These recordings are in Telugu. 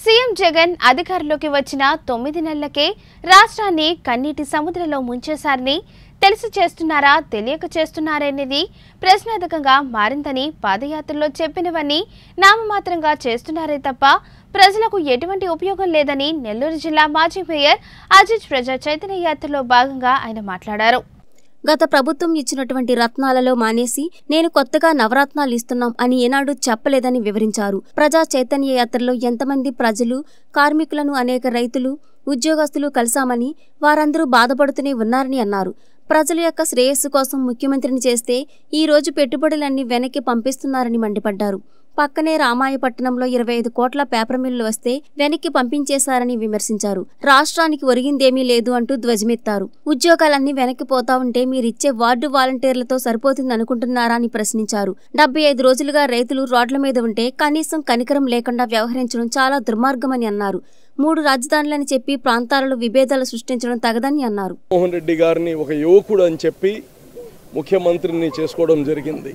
సీఎం జగన్ అధికారంలోకి వచ్చిన తొమ్మిది నెలలకే రాష్ట్రాన్ని కన్నీటి సముద్రంలో ముంచేశారని తెలిసి చేస్తున్నారా తెలియక చేస్తున్నారనేది ప్రశ్నార్థకంగా మారిందని పాదయాత్రలో చెప్పినవన్నీ నామమాత్రంగా చేస్తున్నారే తప్ప ప్రజలకు ఎటువంటి ఉపయోగం లేదని నెల్లూరు జిల్లా మాజీ మేయర్ అజిత్ ప్రజా చైతన్య యాత్రలో భాగంగా ఆయన మాట్లాడారు గత ప్రభుత్వం ఇచ్చినటువంటి రత్నాలలో మానేసి నేను కొత్తగా నవరత్నాలు ఇస్తున్నాం అని ఏనాడు చెప్పలేదని వివరించారు ప్రజా చైతన్య యాత్రలో ఎంతమంది ప్రజలు కార్మికులను అనేక రైతులు ఉద్యోగస్తులు కలిశామని వారందరూ బాధపడుతూనే ఉన్నారని అన్నారు ప్రజల యొక్క శ్రేయస్సు కోసం ముఖ్యమంత్రిని చేస్తే ఈ రోజు పెట్టుబడులన్నీ వెనక్కి పంపిస్తున్నారని మండిపడ్డారు పక్కనే రామాయపట్నంలో ఇరవై ఐదు కోట్ల పేపర్ మిల్లు వస్తే వెనక్కి పంపించేశారని విమర్శించారు రాష్ట్రానికి ఒరిగిందేమీ లేదు అంటూ ధ్వజమెత్తారు ఉద్యోగాలన్నీ వెనక్కి పోతా ఉంటే మీరిచ్చే వార్డు వాలంటీర్లతో సరిపోతుంది అనుకుంటున్నారా అని ప్రశ్నించారు డెబ్బై ఐదు రోజులుగా రైతులు రోడ్ల మీద ఉంటే కనీసం కనికరం లేకుండా వ్యవహరించడం చాలా దుర్మార్గమని అన్నారు మూడు రాజధానులని చెప్పి ప్రాంతాలలో విభేదాలు సృష్టించడం తగదని అన్నారు మోహన్ రెడ్డి గారిని ఒక యువకుడు అని చెప్పి ముఖ్యమంత్రిని చేసుకోవడం జరిగింది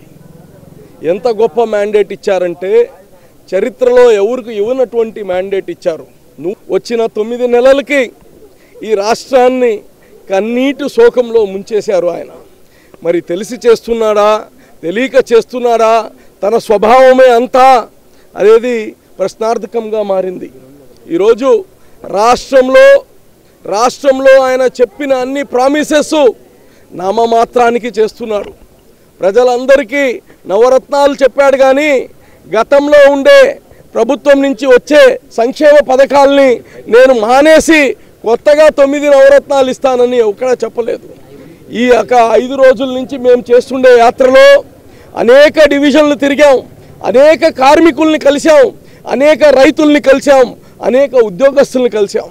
ఎంత గొప్ప మ్యాండేట్ ఇచ్చారంటే చరిత్రలో ఎవరికి ఇవ్వనటువంటి మ్యాండేట్ ఇచ్చారు నువ్వు వచ్చిన తొమ్మిది నెలలకి ఈ రాష్ట్రాన్ని కన్నీటి శోకంలో ముంచేశారు ఆయన మరి తెలిసి చేస్తున్నాడా తెలియక చేస్తున్నాడా తన స్వభావమే అంతా అనేది ప్రశ్నార్థకంగా మారింది ఈరోజు రాష్ట్రంలో రాష్ట్రంలో ఆయన చెప్పిన అన్ని ప్రామిసెస్ నామమాత్రానికి చేస్తున్నాడు ప్రజలందరికీ నవరత్నాలు చెప్పాడు కానీ గతంలో ఉండే ప్రభుత్వం నుంచి వచ్చే సంక్షేమ పథకాల్ని నేను మానేసి కొత్తగా తొమ్మిది నవరత్నాలు ఇస్తానని ఎక్కడా చెప్పలేదు ఈ యొక్క ఐదు రోజుల నుంచి మేము చేస్తుండే యాత్రలో అనేక డివిజన్లు తిరిగాం అనేక కార్మికుల్ని కలిసాం అనేక రైతుల్ని కలిసాం అనేక ఉద్యోగస్తుల్ని కలిసాం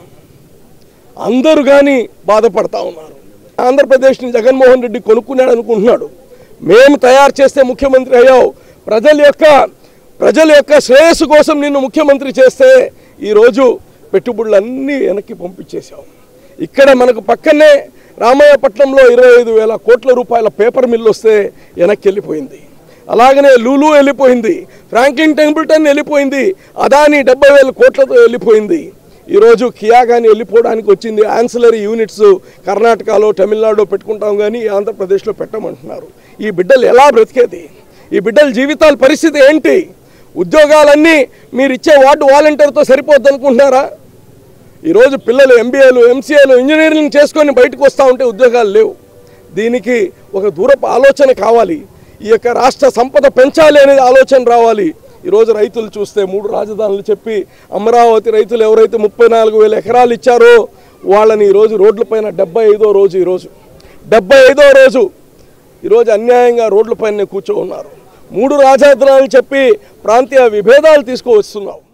అందరూ కానీ బాధపడతా ఉన్నారు ఆంధ్రప్రదేశ్ని జగన్మోహన్ రెడ్డి కొనుక్కున్నాడు అనుకుంటున్నాడు మేము తయారు చేస్తే ముఖ్యమంత్రి అయ్యావు ప్రజల యొక్క ప్రజల యొక్క శ్రేయస్సు కోసం నిన్ను ముఖ్యమంత్రి చేస్తే ఈరోజు పెట్టుబడులన్నీ వెనక్కి పంపించేశావు ఇక్కడ మనకు పక్కనే రామయ్యపట్నంలో ఇరవై ఐదు వేల కోట్ల రూపాయల పేపర్ మిల్లు వస్తే వెనక్కి వెళ్ళిపోయింది అలాగనే లూలు వెళ్ళిపోయింది ఫ్రాంక్లిన్ టెంపుల్టన్ వెళ్ళిపోయింది అదాని డెబ్బై వేల కోట్లతో వెళ్ళిపోయింది ఈరోజు కియా కానీ వెళ్ళిపోవడానికి వచ్చింది ఆన్సిలరీ యూనిట్స్ కర్ణాటకలో తమిళనాడులో పెట్టుకుంటాం కానీ ఆంధ్రప్రదేశ్లో పెట్టమంటున్నారు ఈ బిడ్డలు ఎలా బ్రతికేది ఈ బిడ్డల జీవితాల పరిస్థితి ఏంటి ఉద్యోగాలన్నీ మీరు ఇచ్చే వార్డు వాలంటీర్తో సరిపోద్ది అనుకుంటున్నారా ఈరోజు పిల్లలు ఎంబీఏలు ఎంసీఏలు ఇంజనీరింగ్ చేసుకొని బయటకు వస్తూ ఉంటే ఉద్యోగాలు లేవు దీనికి ఒక దూరపు ఆలోచన కావాలి ఈ యొక్క రాష్ట్ర సంపద పెంచాలి అనేది ఆలోచన రావాలి ఈరోజు రైతులు చూస్తే మూడు రాజధానులు చెప్పి అమరావతి రైతులు ఎవరైతే ముప్పై నాలుగు వేల ఎకరాలు ఇచ్చారో వాళ్ళని ఈరోజు రోడ్లపైన డెబ్బై ఐదో రోజు ఈరోజు డెబ్బై ఐదో రోజు ఈరోజు అన్యాయంగా రోడ్లపైన కూర్చో ఉన్నారు మూడు రాజధానులు చెప్పి ప్రాంతీయ విభేదాలు తీసుకువస్తున్నావు